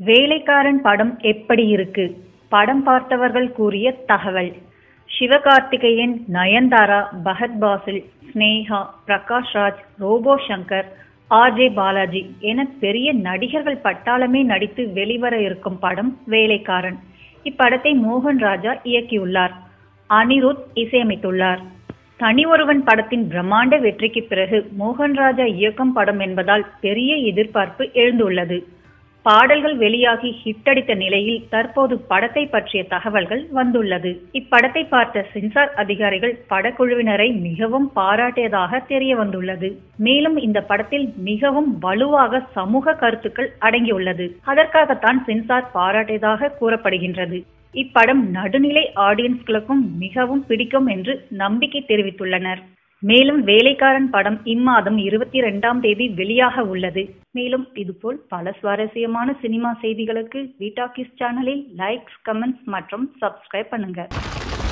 வேலைக்காரன் படம் எப்படி இருக்கு படம் பார்த்தவர்கள் கூறிய தகவல் சிவகார்த்திகேயன் நயன்தாரா பகத் பாசில் ஸ்னேகா பிரகாஷ் ராஜ் ரோபோ சங்கர் ஆர்ஜே பாலாஜி என பெரிய நடிகர்கள் பட்டாளமே நடித்து வெளிவர இருக்கும் படம் வேலைக்காரன் இப்படத்தை மோகன் ராஜா இயக்கியுள்ளார் அனிருத் இசையமைத்துள்ளார் தனி ஒருவன் படத்தின் பிரம்மாண்ட வெற்றிக்கு பிறகு மோகன் ராஜா இயக்கும் படம் என்பதால் பெரிய எதிர்பார்ப்பு எழுந்துள்ளது பாடல்கள் வெளியாகி ஹிட்டடித்த நிலையில் தற்போது படத்தை பற்றிய தகவல்கள் வந்துள்ளது இப்படத்தை பார்த்த சென்சார் அதிகாரிகள் படக்குழுவினரை மிகவும் பாராட்டியதாக தெரிய வந்துள்ளது மேலும் இந்த படத்தில் மிகவும் வலுவாக சமூக கருத்துக்கள் அடங்கியுள்ளது அதற்காகத்தான் சென்சார் பாராட்டியதாக கூறப்படுகின்றது இப்படம் நடுநிலை ஆடியன்ஸ்களுக்கும் மிகவும் பிடிக்கும் என்று நம்பிக்கை தெரிவித்துள்ளனர் மேலும் வேலைக்காரன் படம் இம்மாதம் இருபத்தி இரண்டாம் தேதி வெளியாக உள்ளது மேலும் இதுபோல் பல சுவாரஸ்யமான சினிமா செய்திகளுக்கு விடாக்கிஸ் சேனலில் லைக்ஸ் கமெண்ட்ஸ் மற்றும் சப்ஸ்கிரைப் பண்ணுங்க